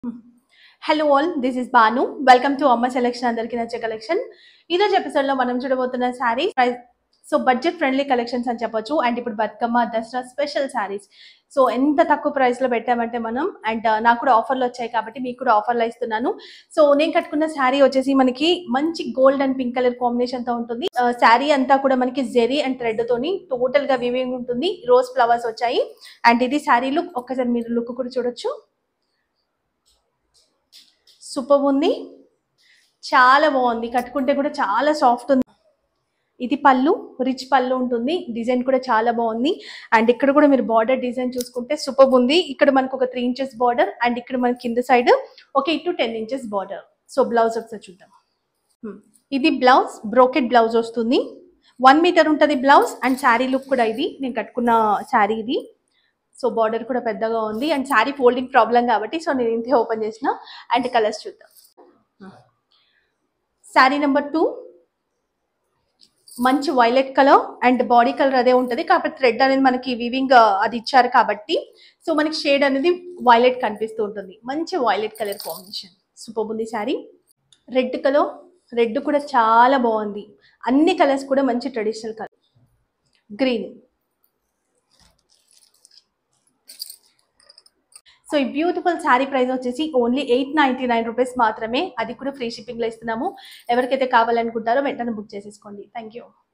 Hello all this is Banu welcome to Amma selection అందరికీ నచ్చే collection ఈరోజు ఎపిసోడ్ లో మనం చూడబోతున్న sari so budget friendly collections అని చెప్పొచ్చు అండ్ ఇప్పుడు బతుకమ్మ దసరా స్పెషల్ శారీస్ సో ఎంత తక్కువ ప్రైస్ లో పెట్టామంటే మనం అండ్ నాకు కూడా ఆఫర్లు వచ్చాయి కాబట్టి మీకు కూడా ఆఫర్లు ఇస్తున్నాను సో నేను కట్టుకున్న శారీ వచ్చేసి మనకి మంచి gold and pink colour combination తో ఉంటుంది శారీ అంతా కూడా మనకి జెరీ అండ్ థ్రెడ్ తోని టోటల్ గా వివింగ్ ఉంటుంది రోజ్ ఫ్లవర్స్ వచ్చాయి అండ్ ఇది శారీ లుక్ ఒక్కసారి మీరు లుక్ కూడా చూడొచ్చు సూపర్ ఉంది చాలా బాగుంది కట్టుకుంటే కూడా చాలా సాఫ్ట్ ఉంది ఇది పళ్ళు రిచ్ పళ్ళు ఉంటుంది డిజైన్ కూడా చాలా బాగుంది అండ్ ఇక్కడ కూడా మీరు బార్డర్ డిజైన్ చూసుకుంటే సూపర్ ఉంది ఇక్కడ మనకు ఒక త్రీ ఇంచెస్ బార్డర్ అండ్ ఇక్కడ మన కింద సైడ్ ఒక eight to ten inches border so blouse ఒకసారి చూద్దాం Hmm. ఇది బ్లౌజ్ బ్రోకెట్ బ్లౌజ్ వస్తుంది వన్ మీటర్ ఉంటుంది బ్లౌజ్ అండ్ శారీ లుక్ కూడా ఇది నేను కట్టుకున్న శారీ ఇది సో బార్డర్ కూడా పెద్దగా ఉంది అండ్ శారీ ఫోల్డింగ్ ప్రాబ్లం కాబట్టి సో నేను ఇంతే ఓపెన్ చేసిన అండ్ కలర్స్ చూద్దాం శారీ నెంబర్ టూ మంచి violet colour and body colour అదే ఉంటుంది కాబట్టి థ్రెడ్ అనేది మనకి వివింగ్ అది ఇచ్చారు కాబట్టి సో మనకి షేడ్ అనేది వైలెట్ కనిపిస్తూ ఉంటుంది మంచి వైలెట్ కలర్ కాంబినేషన్ సూపర్ ఉంది శారీ రెడ్ కలర్ రెడ్ కూడా చాలా బాగుంది అన్ని కలర్స్ కూడా మంచి ట్రెడిషనల్ కలర్ గ్రీన్ సో ఈ బ్యూటిఫుల్ శారీ ప్రైస్ వచ్చేసి only eight ninety nine rupees మాత్రమే అది కూడా ఫ్రీ షిప్పింగ్లో ఇస్తున్నాము ఎవరికైతే కావాలనుకుంటారో వెంటనే బుక్ చేసేసుకోండి థ్యాంక్ యూ